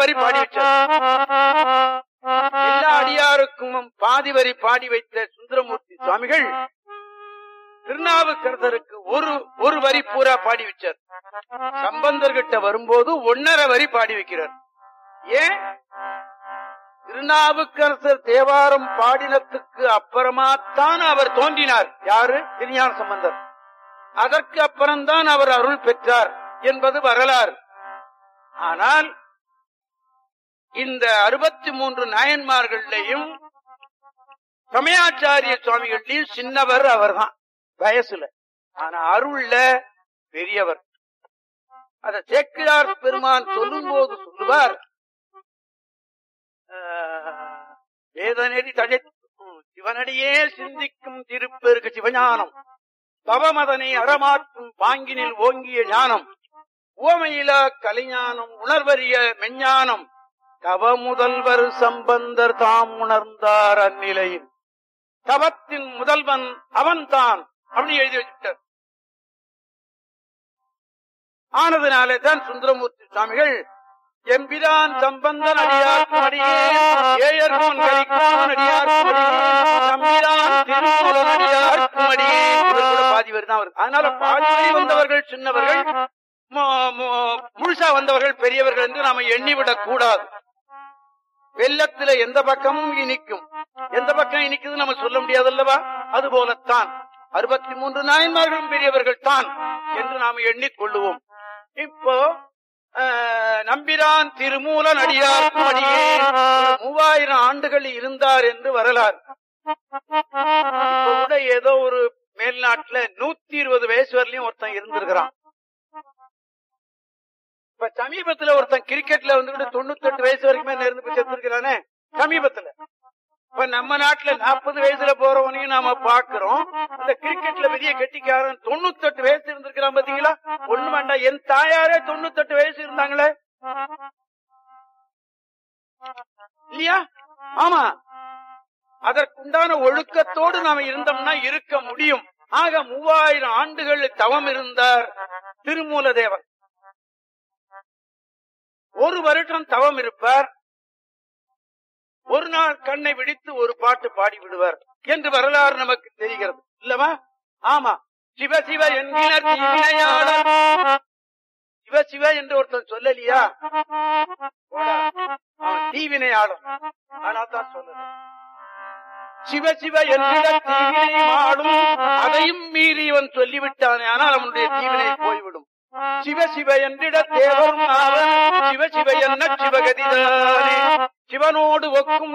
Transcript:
வரி பாடி வச்சார் எல்லா அடியாருக்கும் பாதி வரி பாடி வைத்த சுந்தரமூர்த்தி சுவாமிகள் திருநாவுக்கரசருக்கு ஒரு ஒரு வரி பூரா பாடி வச்சார் சம்பந்தர்கிட்ட வரும்போது ஒன்னரை வரி பாடி வைக்கிறார் ஏன் திருநாவுக்கரசர் தேவாரம் பாடினத்துக்கு அப்புறமாத்தான் அவர் தோன்றினார் யாரு திருஞான சம்பந்தர் அதற்கு அப்புறம்தான் அவர் அருள் பெற்றார் என்பது வரலாறு ஆனால் இந்த அறுபத்தி மூன்று நாயன்மார்களையும் சமயாச்சாரிய சுவாமிகள்லையும் சின்னவர் அவர்தான் வயசுல ஆனா அருள்ல பெரியவர் அத சேக்கிழார் பெருமான் சொல்லும் போது சொல்லுவார் ஆஹ், வேதநெறி தழைக்கும் சிவனடியே சிந்திக்கும் திருப்பெருக்கு சிவஞானம் தவமதனை அறமாற்றும் பாங்கினில் ஓங்கிய ஞானம் உவமையிலா கலைஞானம் உணர்வறிய மெஞ்ஞானம் தவ முதல்வர் சம்பந்தர் தாம் உணர்ந்தார் அந்நிலையில் தவத்தின் முதல்வன் அவன்தான் அப்படி எழுதி வச்சுட்டார் ஆனதுனாலே தான் சுந்தரமூர்த்தி சுவாமிகள் எம்பிரான் சம்பந்தன் அடியார்க்கும் அடியே ஏயர்கோன் கலிக்கும் அடியார்க்கும் அடியே நம்பிரான் திருமூலன் அடியார்க்கும் அடியே இவர் கூட பாதி வரி தான் வருது அதனால பாதி வரி வந்தவர்கள் சின்னவர்கள் மு- மு- முழுசா வந்தவர்கள் பெரியவர்கள் என்று நாம எண்ணிவிடக் கூடாது வெள்ளத்துல எந்த பக்கமும் இனிக்கும் எந்த பக்கம் இனிக்குது நம்ம சொல்ல முடியாது அல்லவா அது போலத்தான் அறுபத்தி மூன்று நாயன்மார்களும் பெரியவர்கள் தான் என்று நாம் எண்ணிக்கொள்ளுவோம் இப்போ ஆஹ், நம்பிரான் திருமூலன் அடியார்க்கும் அடியே மூவாயிரம் ஆண்டுகள் இருந்தார் என்று வரலாறு இப்ப கூட ஏதோ ஒரு மேல்நாட்டுல நூத்தி இருபது வயசு வரலையும் ஒருத்தன் இருந்திருக்கிறான் இப்ப சமீபத்துல ஒருத்தன் கிரிக்கெட்ல வந்துட்டு தொண்ணூத்தி எட்டு வயசு வரைக்குமே இருந்து போய் செத்துருக்கிறானே சமீபத்துல இப்ப நம்ம நாட்டுல நாற்பது வயசுல போறவனையும் நாம பாக்குறோம் இந்த கிரிக்கெட்ல பெரிய கெட்டிக்காரன் தொண்ணூத்தி எட்டு வயசு இருந்திருக்கிறான் பாத்தீங்களா ஒண்ணு வேண்டாம் என் தாயாரே தொண்ணூத்தி எட்டு வயசு இருந்தாங்களே இல்லையா ஆமா அதற்குண்டான ஒழுக்கத்தோடு நாம இருந்தோம்னா இருக்க முடியும் ஆக மூவாயிரம் ஆண்டுகள் தவம் இருந்தார் திருமூல தேவர் ஒரு வருடம் தவம் இருப்பார் ஒரு நாள் கண்ணை விழித்து ஒரு பாட்டு பாடி விடுவார் என்று வரலாறு நமக்கு தெரிகிறது இல்லவா ஆமா சிவ சிவ என்கிற தீவினையாளர் சிவ சிவ என்று ஒருத்தன் சொல்லலையா போடா. அவன் தீவினையாளர் ஆனா தான் சொல்லுது சிவ சிவ என்கிற தீவினை ஆளும் அதையும் மீறி இவன் சொல்லிவிட்டானே ஆனால் அவனுடைய தீவினை போய்விடும் சிவ சிவ என்றிட தேவரும் அவன் சிவ சிவ என்ன சிவகதிதானே சிவனோடு ஒக்கும்